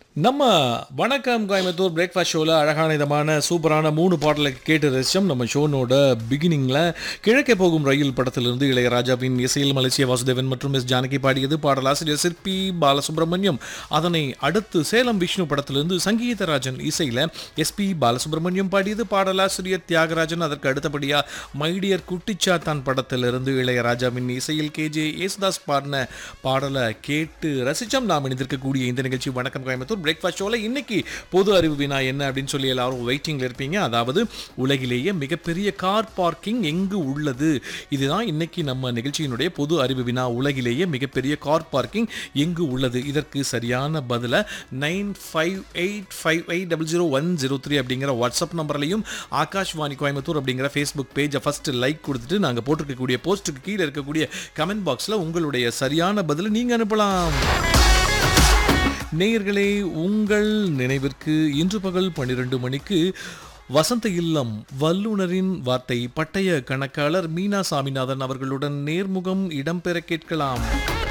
நம்ம வணக்கம் கோயம்புத்தூர் பிரேக்ஃபாஸ்ட் ஷோவில் அழகான இதமான சூப்பரான மூணு பாடலை கேட்டு ரசிச்சோம் நம்ம ஷோனோட பிகினிங்கில் கிழக்கே போகும் ரயில் படத்திலிருந்து இளையராஜாவின் இசையில் மலேசிய வாசுதேவன் மற்றும் எஸ் ஜானகி பாடியது பாடலாசிரியர் சிற்பி பாலசுப்ரமணியம் அதனை அடுத்து சேலம் விஷ்ணு படத்திலிருந்து சங்கீதராஜன் இசையில் எஸ்பி பாலசுப்ரமணியம் பாடியது பாடலாசிரியர் தியாகராஜன் அதற்கு அடுத்தபடியாக மைடியர் குட்டிச்சாத்தான் படத்திலிருந்து இளையராஜாவின் இசையில் கேஜே ஏசுதாஸ் பாடின பாடலை கேட்டு ரசிச்சோம் நாம் இணைந்திருக்கக்கூடிய இந்த நிகழ்ச்சி வணக்கம் கோயம்புத்தூர் பிரேக்ஃபாஸ்ட் ஷோவில் இன்னைக்கு பொது அறிவு வினா என்ன அப்படின்னு சொல்லி எல்லாரும் வெயிட்டிங்கில் இருப்பீங்க அதாவது உலகிலேயே மிகப்பெரிய கார் பார்க்கிங் எங்கு உள்ளது இதுதான் இன்னைக்கு நம்ம நிகழ்ச்சியினுடைய பொது அறிவு வினா உலகிலேயே மிகப்பெரிய கார் பார்க்கிங் எங்கு உள்ளது இதற்கு சரியான பதிலை nine five eight five eight double zero one zero three அப்படிங்கிற வாட்ஸ்அப் நம்பர்லையும் ஆகாஷ்வாணி கோயம்புத்தூர் அப்படிங்கிற ஃபேஸ்புக் பேஜை ஃபர்ஸ்ட் லைக் கொடுத்துட்டு நாங்கள் போட்டிருக்கக்கூடிய போஸ்ட்டுக்கு கீழே இருக்கக்கூடிய கமெண்ட் பாக்ஸில் உங்களுடைய சரியான பதிலை நீங்கள் அனுப்பலாம் நேயர்களே உங்கள் நினைவிற்கு இன்று பகல் பன்னிரண்டு மணிக்கு வசந்த இல்லம் வல்லுனரின் வார்த்தை பட்டய கணக்காளர் மீனா சாமிநாதன் அவர்களுடன் நேர்முகம் இடம்பெற கேட்கலாம்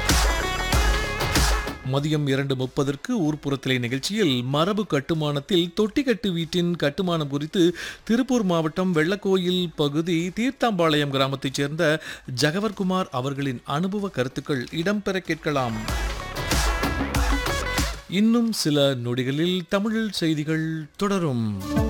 மதியம் இரண்டு முப்பதற்கு ஊர்ப்புறத்திலே நிகழ்ச்சியில் மரபு கட்டுமானத்தில் தொட்டிக்கட்டு வீட்டின் கட்டுமானம் குறித்து திருப்பூர் மாவட்டம் வெள்ளக்கோயில் பகுதி தீர்த்தாம்பாளையம் கிராமத்தைச் சேர்ந்த ஜகவர்குமார் அவர்களின் அனுபவ கருத்துக்கள் இடம்பெற கேட்கலாம் இன்னும் சில நொடிகளில் தமிழில் செய்திகள் தொடரும்